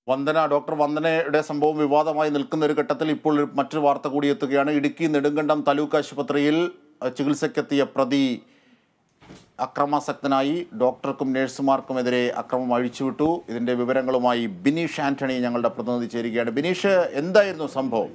Vandana doctor വന്ദനയുടെ സംഭവം വിവാദമായി നിൽക്കുന്ന ഒരു ഘട്ടത്തിൽ ഇപ്പോൾ ഒരു മറ്റൊരു വാർത്ത കൂടി എത്തുകയാണ് ഇടുക്കി നെടുങ്കണ്ടം താലൂക്ക് ആശുപത്രിയിൽ അഹ്, ചികിത്സയ്ക്കെത്തിയ പ്രതി അക്രമാസക്തനായി ഡോക്ടർക്കും നഴ്സുമാർക്കുമെതിരെ അക്രമം അഴിച്ചുവിട്ടു ഇതിന്റെ വിവരങ്ങളുമായി ബിനീഷ് ആന്റണി ഞങ്ങളുടെ പ്രതിനിധി ചേരുകയാണ് ബിനീഷ് എന്തായിരുന്നു സംഭവം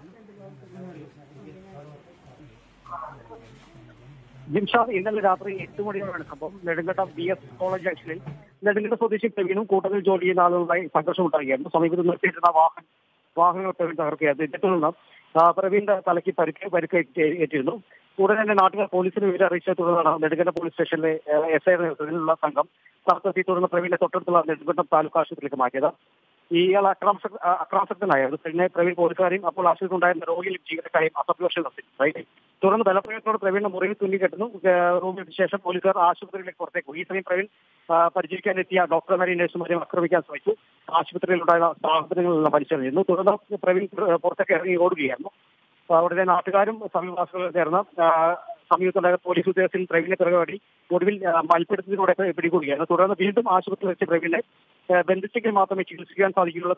ജിംഷാദ് ഇന്നലെ രാത്രി എട്ട് മണിയോടെയാണ് സംഭവം നെടുങ്കണ്ടം ബി എസ് കോളേജ് ജംഗ്ഷനിൽ നെടുങ്കണ്ട സ്വദേശി പ്രവീണും കൂട്ടത്തിൽ ജോലി ചെയ്യുന്ന ആളുകളുമായി സംഘർഷം ഉണ്ടാകുകയായിരുന്നു സമീപത്ത് നിർത്തിയിരുന്ന വാഹനം വാഹനങ്ങൾ പ്രവീൺ തകർക്കുകയായിരുന്നു ഇതേ തുടർന്ന് ആ, പ്രവീണിന്റെ തലയ്ക്ക് പരിക്ക് പരിക്ക് ഏറ്റ് ഏറ്റിരുന്നു ഉടനെ തന്നെ നാട്ടുകാർ പോലീസിന് വിവരം അറിയിച്ച തുടർന്നാണ് നെടുങ്കണ്ട പോലീസ് സ്റ്റേഷനിലെ എസ് ഐ നേതൃത്വത്തിലുള്ള സംഘം സ്ഥലത്തെത്തി തുടർന്ന് പ്രവീണിനെ തൊട്ടടുത്തുള്ള നെടുങ്കണ്ടം താലൂക്ക് ആശുപത്രിയിലേക്ക് മാറ്റിയത് ഇയാൾ അക്രമാസ അക്രമാസക്തനായിരുന്നു പിന്നെ പ്രവീൺ പോലീസുകാരെയും അപ്പോൾ ആശുപത്രി ഉണ്ടായിരുന്ന രോഗിയും ജീവനക്കാരെയും അസഭ്യവർഷം നടത്തി റൈറ്റ് തുടർന്ന് ബലപ്രയോഗത്തോടെ പ്രവീണിന്റെ മുറിയിൽ തുന്നി കെട്ടുന്നു ഏഹ് റൂമിന് ശേഷം പോലീസുകാർ ആശുപത്രിയിലേക്ക് പുറത്തേക്ക് പോയി ഈ സമയം പ്രവീൺ ആ, പരിചരിക്കാനെത്തിയ ഡോക്ടർമാരെയും നഴ്സുമാരെയും ആക്രമിക്കാൻ ശ്രമിച്ചു ആശുപത്രിയിലുണ്ടായ സാഹചര്യങ്ങളെല്ലാം പരിശോധിച്ചിരുന്നു തുടർന്ന് പ്രവീൺ ഏഹ് പുറത്തേക്ക് ഇറങ്ങി ഓടുകയായിരുന്നു അപ്പൊ അവിടുത്തെ നാട്ടുകാരും സമീപവാസികളും ചേർന്ന് ആ, സമീപത്തുണ്ടായ പോലീസ് ഉദ്യോഗസ്ഥൻ പ്രവീണിനെ പിറകുപടി ഒടുവിൽ ആ, മൽപ്പിടുത്തത്തിലൂടെ പിടികൂടുകയായിരുന്നു തുടർന്ന് വീണ്ടും ആശുപത്രിയിൽ വെച്ച് പ്രവീണിനെ ആ, ബന്ധിച്ചെങ്കിൽ മാത്രമേ ചികിത്സിക്കാൻ സാധിക്കുള്ളൂ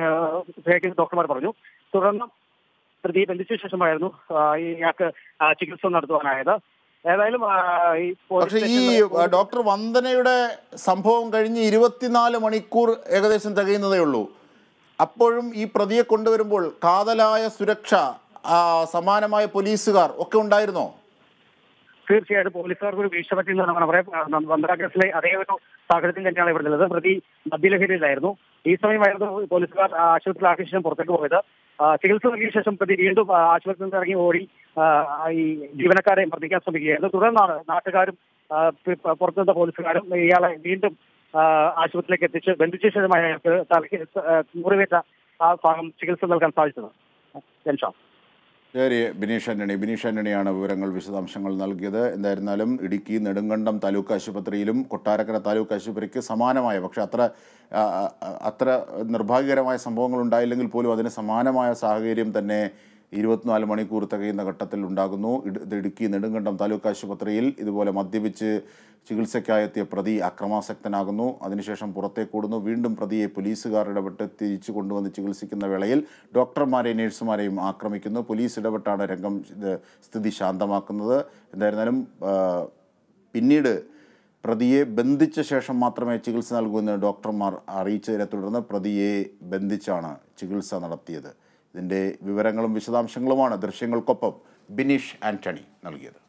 എന്ന് ഡോക്ടർമാർ പറഞ്ഞു തുടർന്ന് പ്രതിയെ ബന്ധിച്ച ശേഷമായിരുന്നു ആ, ഇയാൾക്ക് ആ, ചികിത്സ നടത്തുവാനായത് ഏതായാലും ആ, ഈ പോലീസ് പക്ഷേ ഈ സ്റ്റേഷനിൽ അഹ്, ഡോക്ടർ വന്ദനയുടെ സംഭവം കഴിഞ്ഞ് ഇരുപത്തിനാല് മണിക്കൂർ ഏകദേശം തികയുന്നതേ ഉള്ളൂ അപ്പോഴും ഈ പ്രതിയെ കൊണ്ടുവരുമ്പോൾ കാതലായ സുരക്ഷ ആ, സമാനമായ പോലീസുകാർ ഒക്കെ ഉണ്ടായിരുന്നോ തീർച്ചയായിട്ടും പോലീസുകാർക്ക് ഒരു വീഴ്ച പറ്റി എന്ന് വേണം പറയാം വന്ദന കേസിലെ അതേ ഒരു സാഹചര്യത്തിൽ തന്നെയാണ് ഇവിടെ ഉള്ളത് പ്രതി മദ്യലഹരിയിലായിരുന്നു ഈ സമയമായിരുന്നു പോലീസുകാർ ആ, ആശുപത്രിയിൽ ആക്കിയ ശേഷം പുറത്തേക്ക് പോയത് ആ, ചികിത്സ നൽകിയ ശേഷം പ്രതി വീണ്ടും ആ, ആശുപത്രിയിൽ നിന്ന് ഇറങ്ങി ഓടി ആ, ഈ ജീവനക്കാരെ മർദ്ദിക്കാൻ ശ്രമിക്കുകയായിരുന്നു തുടർന്നാണ് നാട്ടുകാരും ആ, പി- പുറത്തുനിന്ന പോലീസുകാരും ഇയാളെ വീണ്ടും ആ, ആശുപത്രിയിലേക്ക് എത്തിച്ച് ബന്ധിച്ച ശേഷമായി അയാൾക്ക് തലയ്ക്ക് ആ, മുറിവേറ്റ ആ ഭാഗം ചികിത്സ നൽകാൻ സാധിച്ചത് ജൻഷാ ശരി ബിനീഷ് ആന്റണി ബിനീഷ് ആന്റണിയാണ് വിവരങ്ങൾ വിശദാംശങ്ങൾ നൽകിയത് എന്തായിരുന്നാലും ഇടുക്കി നെടുങ്കണ്ടം താലൂക്ക് ആശുപത്രിയിലും കൊട്ടാരക്കര താലൂക്ക് ആശുപത്രിക്ക് സമാനമായ പക്ഷെ അത്ര ആ, ആ, അത്ര നിർഭാഗ്യകരമായ സംഭവങ്ങൾ ഉണ്ടായില്ലെങ്കിൽ പോലും അതിന് സമാനമായ സാഹചര്യം തന്നെ ഇരുപത്തിനാല് മണിക്കൂർ തികയുന്ന ഘട്ടത്തിൽ ഉണ്ടാകുന്നു ഇട- ഇത് ഇടുക്കി നെടുങ്കണ്ടം താലൂക്ക് ആശുപത്രിയിൽ ഇതുപോലെ മദ്യപിച്ച് ചികിത്സയ്ക്കായെത്തിയ പ്രതി അക്രമാസക്തനാകുന്നു അതിനുശേഷം പുറത്തേക്ക് ഓടുന്നു വീണ്ടും പ്രതിയെ പോലീസുകാർ ഇടപെട്ട് തിരിച്ചു കൊണ്ടുവന്ന് ചികിത്സിക്കുന്ന വേളയിൽ ഡോക്ടർമാരെയും നഴ്സുമാരെയും ആക്രമിക്കുന്നു പോലീസ് ഇടപെട്ടാണ് രംഗം ഇത് സ്ഥിതി ശാന്തമാക്കുന്നത് എന്തായിരുന്നാലും ആ, പിന്നീട് പ്രതിയെ ബന്ധിച്ച ശേഷം മാത്രമേ ചികിത്സ നൽകൂ എന്ന് ഡോക്ടർമാർ അറിയിച്ചതിനെ തുടർന്ന് പ്രതിയെ ബന്ധിച്ചാണ് ചികിത്സ നടത്തിയത് ഇതിൻ്റെ വിവരങ്ങളും വിശദാംശങ്ങളുമാണ് ദൃശ്യങ്ങൾക്കൊപ്പം ബിനീഷ് ആന്റണി നൽകിയത്